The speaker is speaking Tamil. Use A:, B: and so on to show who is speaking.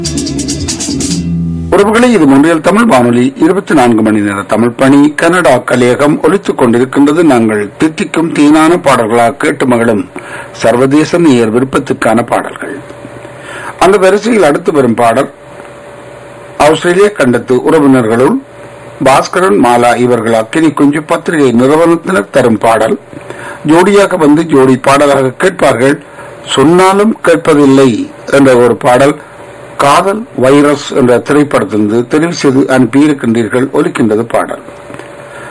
A: உறவுகளே இது முன்றியல் தமிழ் வானொலி இருபத்தி நான்கு மணி நேர தமிழ் பணி கனடா கலையகம் ஒலித்துக் கொண்டிருக்கின்றது நாங்கள் தித்திக்கும் தீனான பாடல்களாக கேட்டு மகளும் சர்வதேச நேயர் விருப்பத்திற்கான பாடல்கள் அந்த வரிசையில் அடுத்து வரும் பாடல் ஆஸ்திரேலிய கண்டத்து உறவினர்களுள் பாஸ்கரன் மாலா இவர்கள் அக்கினி குஞ்சு பத்திரிகை நிறுவனத்தினர் தரும் பாடல் ஜோடியாக வந்து ஜோடி பாடலாக கேட்பார்கள் சொன்னாலும் கேட்பதில்லை என்ற ஒரு பாடல் காதல் வைரஸ் என்ற திரைப்படத்திலிருந்து தெரிவு செய்து அனுப்பியிருக்கின்றீர்கள் ஒலிக்கின்றது பாடல்